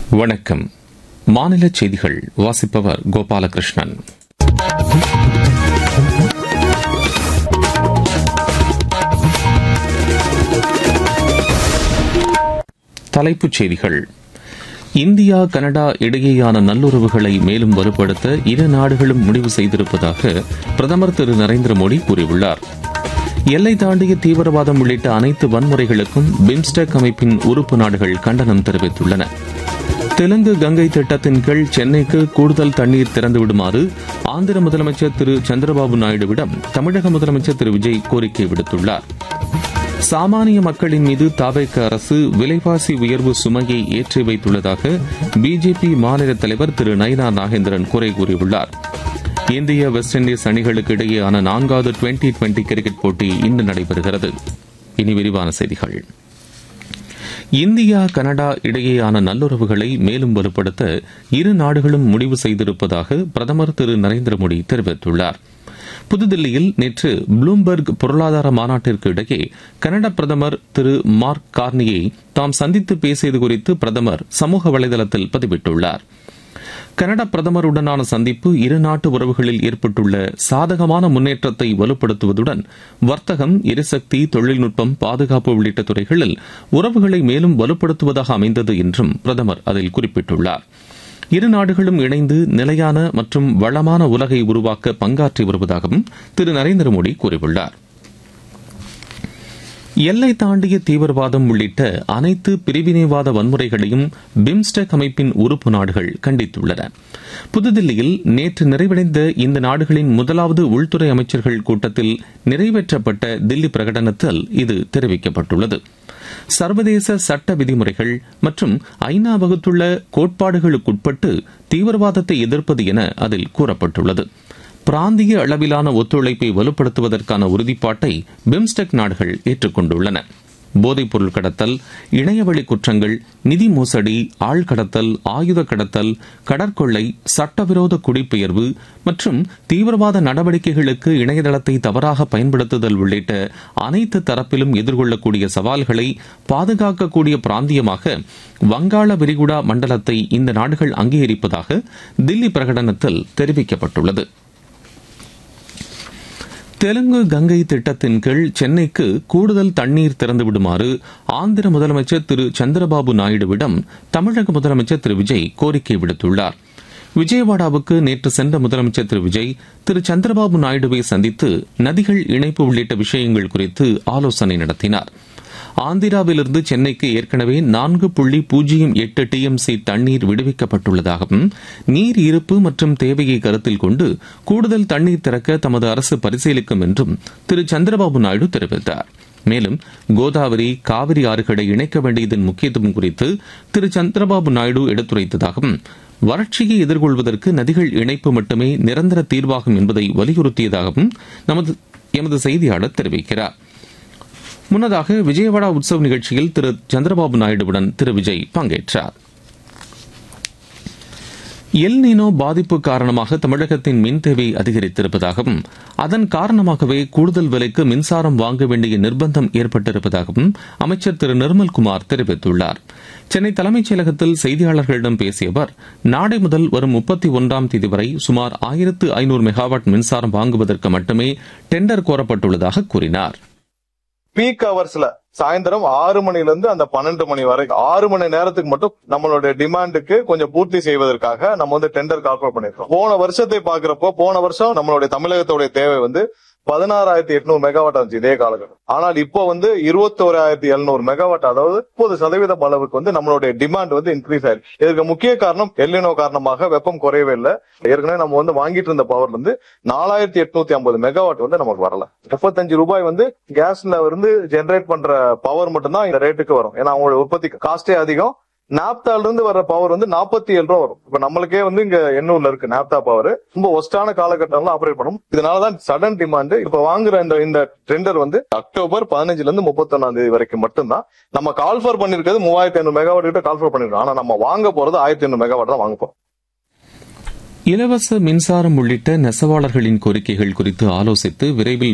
வணக்கம் மாநில செய்திகள் வாசிப்பவர் கோபாலகிருஷ்ணன் தலைப்புச் செய்திகள் இந்தியா கனடா இடையேயான நல்லுறவுகளை மேலும் வலுப்படுத்த இரு நாடுகளும் முடிவு செய்திருப்பதாக பிரதமர் திரு நரேந்திர மோடி கூறியுள்ளார் எல்லை தாண்டிய தீவிரவாதம் உள்ளிட்ட அனைத்து வன்முறைகளுக்கும் பிம்ஸ்டெக் அமைப்பின் உறுப்பு நாடுகள் கண்டனம் தெரிவித்துள்ளன தெலுங்கு கங்கை திட்டத்தின் கீழ் சென்னைக்கு கூடுதல் தண்ணீர் திறந்துவிடுமாறு ஆந்திர முதலமைச்சர் திரு சந்திரபாபு நாயுடுவிடம் தமிழக முதலமைச்சர் திரு விஜய் கோரிக்கை விடுத்துள்ளார் சாமானிய மக்களின் மீது தாவேக்க அரசு விலைவாசி உயர்வு சுமையை ஏற்றி வைத்துள்ளதாக பிஜேபி மாநில தலைவர் திரு நயினா நாகேந்திரன் குறை கூறியுள்ளார் இந்திய வெஸ்ட் இண்டீஸ் அணிகளுக்கு இடையேயான நான்காவது டுவெண்டி டுவெண்டி கிரிக்கெட் போட்டி இன்று நடைபெறுகிறது இனி விரிவான செய்திகள் இந்தியா கனடா இடையேயான நல்லுறவுகளை மேலும் வலுப்படுத்த இரு நாடுகளும் முடிவு செய்திருப்பதாக பிரதமர் திரு நரேந்திர மோடி தெரிவித்துள்ளார் புதுதில்லியில் நேற்று ப்ளூம்பெர்க் பொருளாதார மாநாட்டிற்கு இடையே கனடா பிரதமர் திரு மார்க் கார்னியை தாம் சந்தித்து பேசியது குறித்து பிரதமர் சமூக வலைதளத்தில் பதிவிட்டுள்ளார் கனடா பிரதமருடனான சந்திப்பு இரு நாட்டு உறவுகளில் ஏற்பட்டுள்ள சாதகமான முன்னேற்றத்தை வலுப்படுத்துவதுடன் வர்த்தகம் எரிசக்தி தொழில்நுட்பம் பாதுகாப்பு உள்ளிட்ட துறைகளில் உறவுகளை மேலும் வலுப்படுத்துவதாக அமைந்தது என்றும் பிரதமர் அதில் குறிப்பிட்டுள்ளார் இரு நாடுகளும் இணைந்து நிலையான மற்றும் வளமான உலகை உருவாக்க பங்காற்றி வருவதாகவும் திரு நரேந்திர மோடி கூறியுள்ளார் எல்லை தாண்டிய தீவிரவாதம் உள்ளிட்ட அனைத்து பிரிவினைவாத வன்முறைகளையும் பிம்ஸ்டெக் அமைப்பின் உறுப்பு நாடுகள் கண்டித்துள்ளன புதுதில்லியில் நேற்று நிறைவடைந்த இந்த நாடுகளின் முதலாவது உள்துறை அமைச்சர்கள் கூட்டத்தில் நிறைவேற்றப்பட்ட தில்லி பிரகடனத்தில் இது தெரிவிக்கப்பட்டுள்ளது சர்வதேச சட்ட விதிமுறைகள் மற்றும் ஐநா வகுத்துள்ள கோட்பாடுகளுக்குட்பட்டு தீவிரவாதத்தை எதிர்ப்பது என அதில் கூறப்பட்டுள்ளது பிராந்திய அளவிலான ஒத்துழைப்பை வலுப்படுத்துவதற்கான உறுதிப்பாட்டை பிம்ஸ்டெக் நாடுகள் ஏற்றுக்கொண்டுள்ளன போதைப்பொருள் கடத்தல் இணையவழி குற்றங்கள் நிதி மோசடி ஆள் கடத்தல் ஆயுத கடத்தல் கடற்கொள்ளை சட்டவிரோத குடிபெயர்வு மற்றும் தீவிரவாத நடவடிக்கைகளுக்கு இணையதளத்தை தவறாக பயன்படுத்துதல் உள்ளிட்ட அனைத்து தரப்பிலும் எதிர்கொள்ளக்கூடிய சவால்களை பாதுகாக்கக்கூடிய பிராந்தியமாக வங்காள விரிகுடா மண்டலத்தை இந்த நாடுகள் அங்கீகரிப்பதாக தில்லி பிரகடனத்தில் தெரிவிக்கப்பட்டுள்ளது தெலுங்கு கங்கை திட்டத்தின் கீழ் சென்னைக்கு கூடுதல் தண்ணீர் திறந்துவிடுமாறு ஆந்திர முதலமைச்சர் திரு சந்திரபாபு நாயுடுவிடம் தமிழக முதலமைச்சர் திரு விஜய் கோரிக்கை விடுத்துள்ளார் விஜயவாடாவுக்கு நேற்று சென்ற முதலமைச்சர் திரு விஜய் திரு சந்திரபாபு நாயுடுவை சந்தித்து நதிகள் இணைப்பு உள்ளிட்ட விஷயங்கள் குறித்து ஆலோசனை நடத்தினார் ஆந்திராவிலிருந்து சென்னைக்கு ஏற்கனவே நான்கு புள்ளி பூஜ்ஜியம் எட்டு டிஎம்சி தண்ணீர் விடுவிக்கப்பட்டுள்ளதாகவும் நீர் இருப்பு மற்றும் தேவையை கருத்தில் கொண்டு கூடுதல் தண்ணீர் திறக்க தமது அரசு பரிசீலிக்கும் என்றும் திரு சந்திரபாபு நாயுடு தெரிவித்தார் மேலும் கோதாவரி காவிரி ஆறுகளை இணைக்க வேண்டியதன் முக்கியத்துவம் குறித்து திரு சந்திரபாபு நாயுடு எடுத்துரைத்ததாகவும் வறட்சியை எதிர்கொள்வதற்கு நதிகள் இணைப்பு மட்டுமே நிரந்தர தீர்வாகும் என்பதை வலியுறுத்தியதாகவும் நமது எமது செய்தியாளர் தெரிவிக்கிறார் முன்னதாக விஜயவாடா உற்சவ் நிகழ்ச்சியில் திரு சந்திரபாபு நாயுடுவுடன் திரு விஜய் பங்கேற்றார் எல் நீனோ பாதிப்பு காரணமாக தமிழகத்தின் மின் தேவை அதிகரித்திருப்பதாகவும் அதன் காரணமாகவே கூடுதல் விலைக்கு மின்சாரம் வாங்க வேண்டிய நிர்பந்தம் ஏற்பட்டிருப்பதாகவும் அமைச்சர் திரு நிர்மல்குமார் தெரிவித்துள்ளார் சென்னை தலைமைச் செயலகத்தில் செய்தியாளர்களிடம் பேசிய அவர் நாளை முதல் வரும் முப்பத்தி ஒன்றாம் தேதி வரை சுமார் ஆயிரத்து ஐநூறு மெகாவாட் மின்சாரம் வாங்குவதற்கு மட்டுமே டெண்டர் கோரப்பட்டுள்ளதாக கூறினார் பீக் ஹவர்ஸ்ல சாயந்தரம் ஆறு மணில இருந்து அந்த பன்னெண்டு மணி வரை ஆறு மணி நேரத்துக்கு மட்டும் நம்மளுடைய டிமாண்டுக்கு கொஞ்சம் பூர்த்தி செய்வதற்காக நம்ம வந்து டெண்டர் கால்குலேட் பண்ணிருக்கோம் போன வருஷத்தை பாக்குறப்போ போன வருஷம் நம்மளுடைய தமிழகத்துடைய தேவை வந்து பதினாறாயிரத்தி எட்நூறு மெகாவாட் இருந்துச்சு இதே காலகட்டம் ஆனால் இப்போ வந்து இருபத்தி ஓராயிரத்தி எழுநூறு மெகாவாட் அதாவது முப்பது சதவீதம் அளவுக்கு வந்து நம்மளுடைய டிமாண்ட் வந்து இன்க்ரீஸ் ஆயிருக்கு இதுக்கு முக்கிய காரணம் எல்லினோ காரணமாக வெப்பம் குறையவே இல்லை ஏற்கனவே நம்ம வந்து வாங்கிட்டு இருந்த பவர்ல இருந்து நாலாயிரத்தி எட்நூத்தி ஐம்பது மெகாவாட் வந்து நமக்கு வரல முப்பத்தஞ்சு ரூபாய் வந்து கேஸ்ல இருந்து ஜெனரேட் பண்ற பவர் மட்டும்தான் இந்த ரேட்டுக்கு வரும் ஏன்னா அவங்களோட உற்பத்தி காஸ்டே அதிகம் நாப்தால இருந்து வர பவர் வந்து நாற்பத்தி ஏழு ரூபா வரும் இப்ப நம்மளுக்கே வந்து இங்க எண்ணூர்ல இருக்கு நாப்தா பவர் ரொம்ப ஒஸ்டான காலகட்டம்ல ஆபரேட் பண்ணும் இதனாலதான் சடன் டிமாண்ட் இப்ப வாங்குற இந்த இந்த டெண்டர் வந்து அக்டோபர் பதினஞ்சுல இருந்து முப்பத்தொன்னாம் தேதி வரைக்கும் மட்டும்தான் நம்ம கால்ஃபர் பண்ணிருக்கிறது மூவாயிரத்தி ஐநூறு மெகாவாட் கிட்ட கால்ஃபர் பண்ணிருக்கோம் ஆனா நம்ம வாங்க போறது ஆயிரத்தி ஐநூறு மெகாவாட் தான் வாங்க போறோம் இலவச மின்சாரம் உள்ளிட்ட நெசவாளர்களின் கோரிக்கைகள் குறித்து ஆலோசித்து விரைவில்